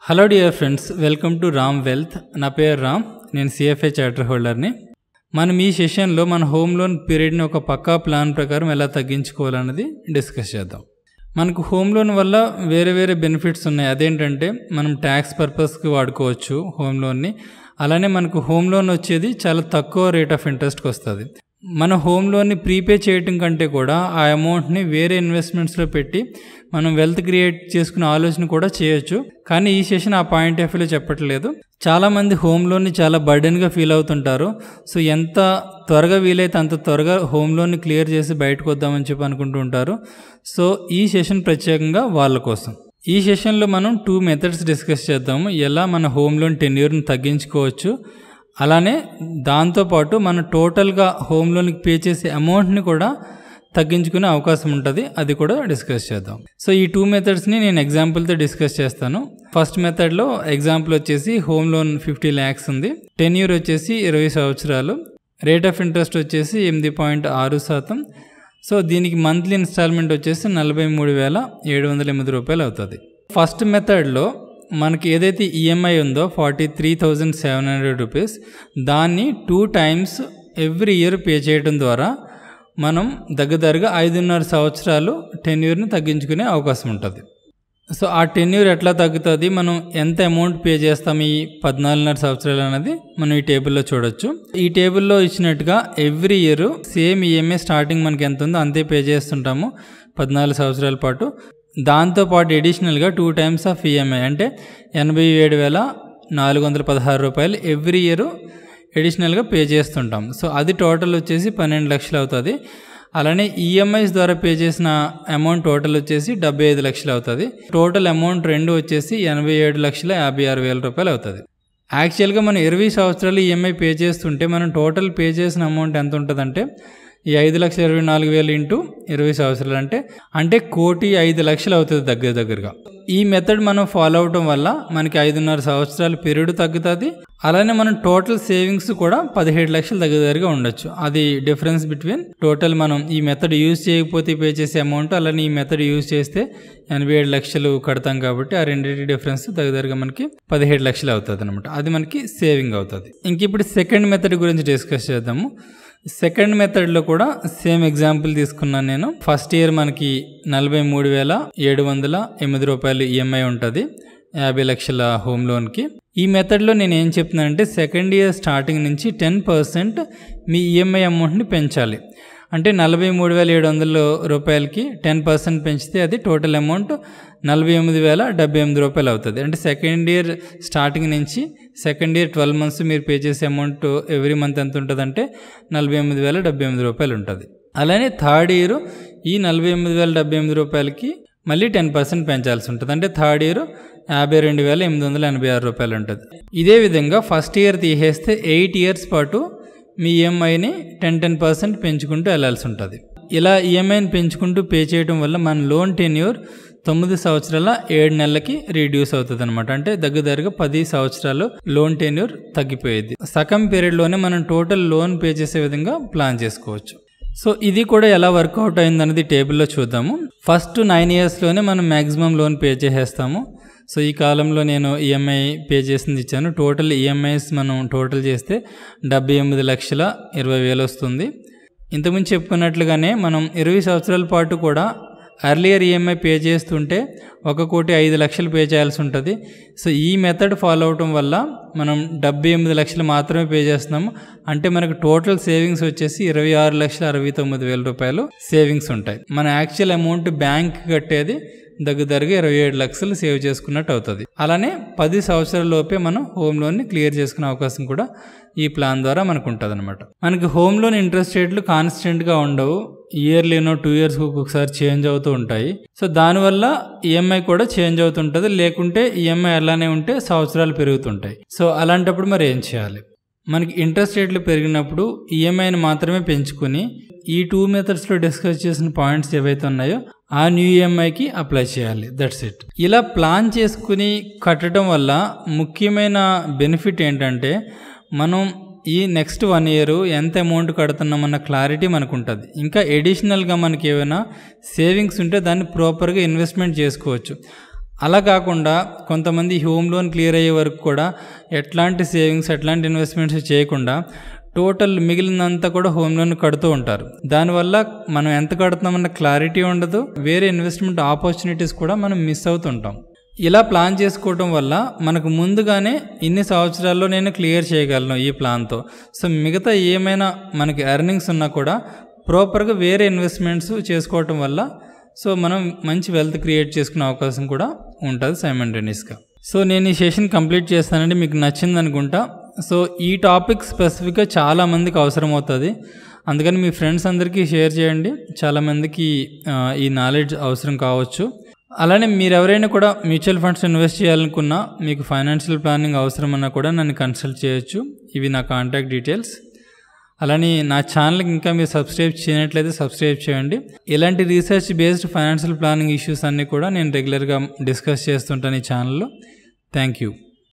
hello dear friends welcome to Ram wealth నా పేరు రామ్ నేను సిఎఫ్ఏ చార్టర్ హోల్డర్ని మనం ఈ సెషన్లో మన హోమ్ లోన్ పీరియడ్ని ఒక పక్కా ప్లాన్ ప్రకారం ఎలా తగ్గించుకోవాలన్నది డిస్కస్ చేద్దాం మనకు హోమ్ లోన్ వల్ల వేరే వేరే బెనిఫిట్స్ ఉన్నాయి అదేంటంటే మనం ట్యాక్స్ పర్పస్కి వాడుకోవచ్చు హోమ్ లోన్ని అలానే మనకు హోమ్ లోన్ వచ్చేది చాలా తక్కువ రేట్ ఆఫ్ ఇంట్రెస్ట్కి వస్తుంది మన హోమ్ లోన్ని ప్రీపే చేయటం కంటే కూడా ఆ అమౌంట్ని వేరే ఇన్వెస్ట్మెంట్స్లో పెట్టి మనం వెల్త్ క్రియేట్ చేసుకునే ఆలోచన కూడా చేయొచ్చు కానీ ఈ సెషన్ ఆ పాయింట్ ఆఫ్ వ్యూలో చెప్పట్లేదు చాలామంది హోమ్ లోన్ని చాలా బర్డెన్గా ఫీల్ అవుతుంటారు సో ఎంత త్వరగా వీలైతే అంత త్వరగా హోమ్ లోన్ని క్లియర్ చేసి బయటకు వద్దామని చెప్పి అనుకుంటూ ఉంటారు సో ఈ సెషన్ ప్రత్యేకంగా వాళ్ళ కోసం ఈ సెషన్లో మనం టూ మెథడ్స్ డిస్కస్ చేద్దాము ఎలా మన హోమ్ లోన్ టెన్యూర్ని తగ్గించుకోవచ్చు అలానే దాంతోపాటు మన టోటల్గా హోమ్ లోన్కి పే చేసే అమౌంట్ని కూడా తగ్గించుకునే అవకాశం ఉంటుంది అది కూడా డిస్కస్ చేద్దాం సో ఈ టూ మెథడ్స్ని నేను ఎగ్జాంపుల్తో డిస్కస్ చేస్తాను ఫస్ట్ మెథడ్లో ఎగ్జాంపుల్ వచ్చేసి హోమ్ లోన్ ఫిఫ్టీ ల్యాక్స్ ఉంది టెన్ ఇయర్ వచ్చేసి ఇరవై సంవత్సరాలు రేట్ ఆఫ్ ఇంట్రెస్ట్ వచ్చేసి ఎనిమిది పాయింట్ ఆరు శాతం సో దీనికి మంత్లీ ఇన్స్టాల్మెంట్ వచ్చేసి నలభై మూడు వేల ఏడు వందల ఎనిమిది రూపాయలు అవుతుంది ఫస్ట్ మెథడ్లో మనకి ఏదైతే ఈఎంఐ ఉందో forty three thousand seven hundred rupees దాన్ని two times every year pay చేయడం ద్వారా మనం దగ్గరగా ఐదున్నర సంవత్సరాలు టెన్యూర్ని తగ్గించుకునే అవకాశం ఉంటుంది సో ఆ టెన్యూర్ ఎట్లా తగ్గుతుంది మనం ఎంత అమౌంట్ పే చేస్తాం ఈ పద్నాలుగున్నర సంవత్సరాలు అనేది మనం ఈ టేబుల్లో చూడొచ్చు ఈ టేబుల్లో ఇచ్చినట్టుగా every year same EMI starting మనకి ఎంత ఉందో అంతే పే చేస్తుంటాము పద్నాలుగు సంవత్సరాల పాటు దాంతోపాటు ఎడిషనల్గా టూ టైమ్స్ ఆఫ్ ఈఎంఐ అంటే ఎనభై ఏడు వేల నాలుగు వందల పదహారు రూపాయలు ఎవ్రీ ఇయర్ ఎడిషనల్గా పే చేస్తుంటాం సో అది టోటల్ వచ్చేసి పన్నెండు లక్షలు అవుతుంది అలానే ఈఎంఐస్ ద్వారా పే చేసిన అమౌంట్ టోటల్ వచ్చేసి డెబ్బై ఐదు లక్షలు అవుతుంది టోటల్ అమౌంట్ రెండు వచ్చేసి ఎనభై ఏడు లక్షల యాభై ఆరు వేల రూపాయలు అవుతుంది యాక్చువల్గా మనం ఇరవై సంవత్సరాలు ఈఎంఐ పే చేస్తుంటే మనం టోటల్ పే చేసిన అమౌంట్ ఎంత ఉంటుందంటే ఈ ఐదు లక్షల ఇరవై నాలుగు వేలు ఇంటూ ఇరవై సంవత్సరాలు అంటే అంటే కోటి ఐదు లక్షలు అవుతుంది దగ్గర దగ్గరగా ఈ మెథడ్ మనం ఫాలో అవడం వల్ల మనకి ఐదున్నర సంవత్సరాల పీరియడ్ తగ్గుతుంది అలానే మనం టోటల్ సేవింగ్స్ కూడా పదిహేడు లక్షలు దగ్గర దగ్గరగా ఉండొచ్చు అది డిఫరెన్స్ బిట్వీన్ టోటల్ మనం ఈ మెథడ్ యూజ్ చేయకపోతే పే చేసే అమౌంట్ అలానే ఈ మెథడ్ యూజ్ చేస్తే ఎనభై ఏడు లక్షలు కడతాం కాబట్టి ఆ రెండింటి డిఫరెన్స్ దగ్గర దగ్గరగా మనకి పదిహేడు లక్షలు అవుతుంది అనమాట అది మనకి సేవింగ్ అవుతుంది ఇంక ఇప్పుడు సెకండ్ మెథడ్ గురించి డిస్కస్ చేద్దాము సెకండ్ మెథడ్లో కూడా సేమ్ ఎగ్జాంపుల్ తీసుకున్నాను నేను ఫస్ట్ ఇయర్ మనకి నలభై మూడు వేల ఏడు వందల ఎనిమిది రూపాయలు ఈఎంఐ ఉంటుంది యాభై లక్షల హోమ్ లోన్కి ఈ మెథడ్లో నేను ఏం చెప్తున్నానంటే సెకండ్ ఇయర్ స్టార్టింగ్ నుంచి టెన్ పర్సెంట్ మీ ఈఎంఐ అమౌంట్ని పెంచాలి అంటే నలభై మూడు వేల ఏడు వందల రూపాయలకి టెన్ పర్సెంట్ పెంచితే అది టోటల్ అమౌంట్ నలభై ఎనిమిది వేల డెబ్బై ఎనిమిది రూపాయలు అవుతుంది అంటే సెకండ్ ఇయర్ స్టార్టింగ్ నుంచి సెకండ్ ఇయర్ ట్వెల్వ్ మంత్స్ మీరు పే చేసే అమౌంట్ ఎవ్రీ మంత్ ఎంత ఉంటుందంటే నలభై ఎనిమిది వేల డెబ్బై ఎనిమిది రూపాయలు ఉంటుంది అలానే థర్డ్ ఇయర్ ఈ నలభై ఎనిమిది వేల డెబ్బై ఎనిమిది రూపాయలకి మళ్ళీ టెన్ పర్సెంట్ పెంచాల్సి ఉంటుంది అంటే థర్డ్ ఇయర్ యాభై రెండు వేల ఎనిమిది వందల ఎనభై ఆరు రూపాయలు ఉంటుంది ఇదే విధంగా ఫస్ట్ ఇయర్ తీసేస్తే ఎయిట్ ఇయర్స్ పాటు మీ ఈఎంఐని టెన్ టెన్ పర్సెంట్ పెంచుకుంటూ వెళ్ళాల్సి ఉంటుంది ఇలా ఈఎంఐని పెంచుకుంటూ పే చేయడం వల్ల మన లోన్ టెన్యూర్ తొమ్మిది సంవత్సరాల ఏడు నెలలకి రీడ్యూస్ అవుతుంది అనమాట అంటే దగ్గర దగ్గరగా పది సంవత్సరాలు లోన్ టెన్యూర్ తగ్గిపోయేది సగం పీరియడ్లోనే మనం టోటల్ లోన్ పే చేసే విధంగా ప్లాన్ చేసుకోవచ్చు సో ఇది కూడా ఎలా వర్కౌట్ అయిందన్నది టేబుల్లో చూద్దాము ఫస్ట్ నైన్ ఇయర్స్లోనే మనం మ్యాక్సిమం లోన్ పే చేసేస్తాము సో ఈ కాలంలో నేను ఈఎంఐ పే చేసింది ఇచ్చాను టోటల్ ఈఎంఐస్ మనం టోటల్ చేస్తే డెబ్బై ఎనిమిది లక్షల ఇరవై వేలు వస్తుంది ఇంతకుముందు చెప్పుకున్నట్లుగానే మనం ఇరవై సంవత్సరాల పాటు కూడా అర్లియర్ ఈఎంఐ పే చేస్తుంటే ఒక కోటి ఐదు లక్షలు పే చేయాల్సి ఉంటుంది సో ఈ మెథడ్ ఫాలో అవటం వల్ల మనం డెబ్బై ఎనిమిది లక్షలు మాత్రమే పే చేస్తున్నాము అంటే మనకు టోటల్ సేవింగ్స్ వచ్చేసి ఇరవై ఆరు లక్షల అరవై తొమ్మిది వేల రూపాయలు సేవింగ్స్ ఉంటాయి మన యాక్చువల్ అమౌంట్ బ్యాంక్ కట్టేది దగ్గర దగ్గర ఇరవై ఏడు లక్షలు సేవ్ చేసుకున్నట్టు అవుతుంది అలానే పది సంవత్సరాల లోపే మనం హోమ్ లోన్ని క్లియర్ చేసుకునే అవకాశం కూడా ఈ ప్లాన్ ద్వారా మనకు ఉంటుంది అనమాట మనకి హోమ్ లోన్ ఇంట్రెస్ట్ రేట్లు కాన్స్టెంట్గా ఉండవు ఇయర్లీనో టూ ఇయర్స్ ఒక్కొక్కసారి చేంజ్ అవుతూ ఉంటాయి సో దానివల్ల ఈఎంఐ కూడా చేంజ్ అవుతుంటుంది లేకుంటే ఈఎంఐ అలానే ఉంటే సంవత్సరాలు పెరుగుతుంటాయి సో అలాంటప్పుడు మరి ఏం చేయాలి మనకి ఇంట్రెస్ట్ రేట్లు పెరిగినప్పుడు ఈఎంఐని మాత్రమే పెంచుకొని ఈ టూ మెథడ్స్లో డిస్కస్ చేసిన పాయింట్స్ ఏవైతే ఉన్నాయో ఆ న్యూ ఈఎంఐకి అప్లై చేయాలి దట్స్ ఇట్ ఇలా ప్లాన్ చేసుకుని కట్టడం వల్ల ముఖ్యమైన బెనిఫిట్ ఏంటంటే మనం ఈ నెక్స్ట్ వన్ ఇయర్ ఎంత అమౌంట్ కడుతున్నామన్న క్లారిటీ మనకు ఉంటుంది ఇంకా ఎడిషనల్గా మనకి ఏమైనా సేవింగ్స్ ఉంటే దాన్ని ప్రాపర్గా ఇన్వెస్ట్మెంట్ చేసుకోవచ్చు అలా కాకుండా కొంతమంది హోమ్ లోన్ క్లియర్ అయ్యే వరకు కూడా ఎట్లాంటి సేవింగ్స్ ఎట్లాంటి ఇన్వెస్ట్మెంట్స్ చేయకుండా టోటల్ మిగిలినంతా కూడా హోమ్ లోన్ కడుతూ ఉంటారు దానివల్ల మనం ఎంత కడుతున్నామన్న క్లారిటీ ఉండదు వేరే ఇన్వెస్ట్మెంట్ ఆపర్చునిటీస్ కూడా మనం మిస్ అవుతుంటాం ఇలా ప్లాన్ చేసుకోవటం వల్ల మనకు ముందుగానే ఇన్ని సంవత్సరాల్లో నేను క్లియర్ చేయగలను ఈ ప్లాన్తో సో మిగతా ఏమైనా మనకి ఎర్నింగ్స్ ఉన్నా కూడా ప్రాపర్గా వేరే ఇన్వెస్ట్మెంట్స్ చేసుకోవటం వల్ల సో మనం మంచి వెల్త్ క్రియేట్ చేసుకునే అవకాశం కూడా ఉంటుంది సైమంటేనియస్గా సో నేను ఈ సెషన్ కంప్లీట్ చేస్తానండి మీకు నచ్చింది అనుకుంటా సో ఈ టాపిక్ స్పెసిఫిక్గా చాలామందికి అవసరం అవుతుంది అందుకని మీ ఫ్రెండ్స్ అందరికీ షేర్ చేయండి చాలామందికి ఆ, ఈ నాలెడ్జ్ అవసరం కావచ్చు అలానే మీరు ఎవరైనా కూడా మ్యూచువల్ ఫండ్స్ ఇన్వెస్ట్ చేయాలనుకున్నా మీకు ఫైనాన్షియల్ ప్లానింగ్ అవసరమన్నా కూడా నన్ను కన్సల్ట్ చేయొచ్చు ఇవి నా కాంటాక్ట్ డీటెయిల్స్ అలానే నా ఛానల్కి ఇంకా మీరు సబ్స్క్రైబ్ చేయనట్లయితే సబ్స్క్రైబ్ చేయండి ఇలాంటి research based financial planning issues అన్నీ కూడా నేను రెగ్యులర్గా డిస్కస్ చేస్తుంటాను ఈ ఛానల్లో థ్యాంక్ యూ